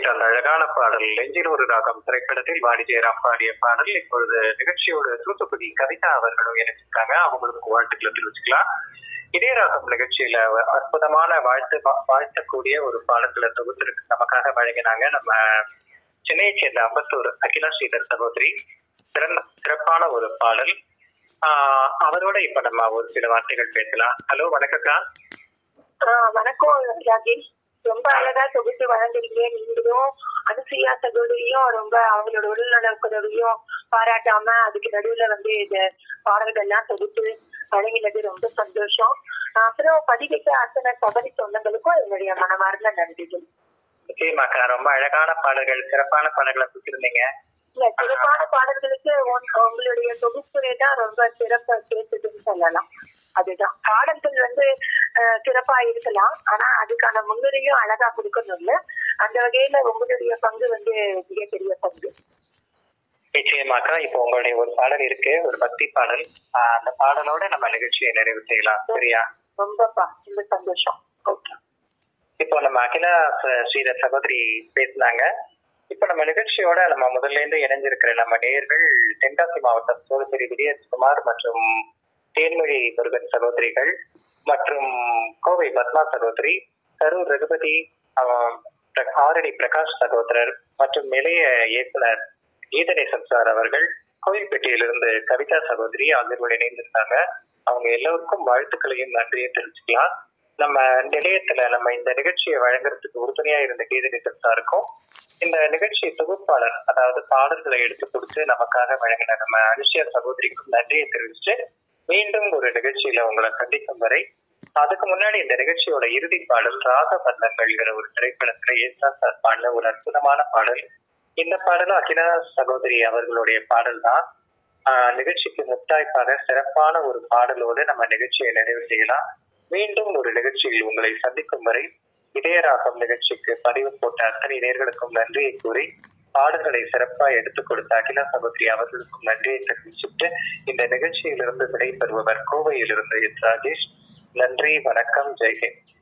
கேட்ட அந்த அழகான பாடல் நெஞ்சில் ஒரு ராகம் திரைப்படத்தில் வாணி ஜெயராம் பாடிய பாடல் இப்பொழுது நிகழ்ச்சியோட தூத்துக்குடி கவிதா அவர்களும் இணைச்சிருக்காங்க அவங்களுக்கு வாழ்த்துக்களை தெரிவிச்சுக்கலாம் இதே ராகம் நிகழ்ச்சியில அற்புதமான வாழ்த்து வாழ்த்தக்கூடிய ஒரு பாடல்களை தொகுத்து நமக்காக வழங்கினாங்க நம்ம சென்னையை சேர்ந்த அம்பத்தூர் அகிலா ஸ்ரீதர் சகோதரி சிறந்த சிறப்பான ஒரு பாடல் ஆஹ் அவரோட இப்ப நம்ம ஒரு சில வார்த்தைகள் பேசலாம் ஹலோ வணக்கக்கா ஆஹ் வணக்கம் ராஜேஷ் ரொம்ப அழகா தொகுத்து வழங்குறீங்க நீங்களும் அனுசுயா சகோதரியும் ரொம்ப அவங்களோட உடல்நலக்குறவையும் பாராட்டாம அதுக்கு நடுவுல வந்து இந்த பாடல்கள் எல்லாம் தொகுத்து வழங்கினது ரொம்ப சந்தோஷம் அப்புறம் பதிவிட்ட அத்தனை சபரி சொந்தங்களுக்கும் என்னுடைய மனமார்ந்த நன்றிகள் நிச்சயமாக்கா ரொம்ப அழகான பாடல்கள் சிறப்பான பாடல்களை கொடுத்திருந்தீங்க இல்ல சிறப்பான பாடல்களுக்கு உங்க- உங்களுடைய தொகுப்புரை தான் ரொம்ப சிறப்பா சேர்த்துதுன்னு சொல்லலாம் அதுதான் பாடல்கள் வந்து அஹ், சிறப்பா இருக்கலாம் ஆனா அதுக்கான முன்னுரையும் அழகா கொடுக்கணும்ல அந்த வகையில உங்களுடைய பங்கு வந்து மிகப்பெரிய பங்கு நிச்சயமாக்கா இப்போ உங்களுடைய ஒரு பாடல் இருக்கு ஒரு பக்தி பாடல் ஆஹ் அந்த பாடலோட நம்ம நிகழ்ச்சியை நிறைவு செய்யலாம் சரியா ரொம்பப்பா ரொம்ப சந்தோஷம் ஓகே இப்போ நம்ம அகிலா ச- ஸ்ரீதர் சகோதரி பேசினாங்க இப்போ நம்ம நிகழ்ச்சியோட நம்ம முதல்ல இருந்து இணைஞ்சிருக்கிற நம்ம நேயர்கள் தென்காசி மாவட்டம் சோழப்பேரி விஜயகுமார் மற்றும் தேன்மொழி முருகன் சகோதரிகள் மற்றும் கோவை பத்மா சகோதரி கரூர் ரகுபதி ஆஹ், பிர- ஆரணி பிரகாஷ் சகோதரர் மற்றும் நிலைய இயக்குனர் கீதநேசன் சார் அவர்கள் கோயில்பேட்டையிலிருந்து கவிதா சகோதரி ஆகியோர் இணைந்திருந்தாங்க அவங்க எல்லோருக்கும் வாழ்த்துக்களையும் நன்றியும் தெரிவிச்சுக்கலாம் நம்ம நிலையத்துல நம்ம இந்த நிகழ்ச்சியை வழங்குறதுக்கு உறுதுணையா இருந்த கீதநேசன் சாருக்கும் இந்த நிகழ்ச்சி தொகுப்பாளர் அதாவது பாடல்களை எடுத்து கொடுத்து நமக்காக வழங்கின நம்ம அனுஷியா சகோதரிக்கும் நன்றியை தெரிவிச்சுட்டு மீண்டும் ஒரு நிகழ்ச்சியில உங்களை சந்திக்கும் வரை அதுக்கு முன்னாடி இந்த நிகழ்ச்சியோட இறுதி பாடல் ராகபந்தங்கள்ங்கிற ஒரு திரைப்படத்துல ஏசா சார் பாடின ஒரு அற்புதமான பாடல் இந்த பாடலும் அகிலா சகோதரி அவர்களுடைய பாடல் தான் ஆஹ் நிகழ்ச்சிக்கு முத்தாய்ப்பாக சிறப்பான ஒரு பாடலோடு நம்ம நிகழ்ச்சியை நிறைவு செய்யலாம் மீண்டும் ஒரு நிகழ்ச்சியில் உங்களை சந்திக்கும் வரை இதயராகம் நிகழ்ச்சிக்கு பதிவு போட்ட அத்தனை நேர்களுக்கும் நன்றியை கூறி பாடல்களை சிறப்பா எடுத்துக் கொடுத்த அகிலா சகோதரி அவர்களுக்கும் நன்றியை தெரிவிச்சுட்டு இந்த நிகழ்ச்சியிலிருந்து விடைபெறுபவர் கோவையிலிருந்து எஸ் ராஜேஷ் நன்றி வணக்கம் ஜெய்ஹிந்த்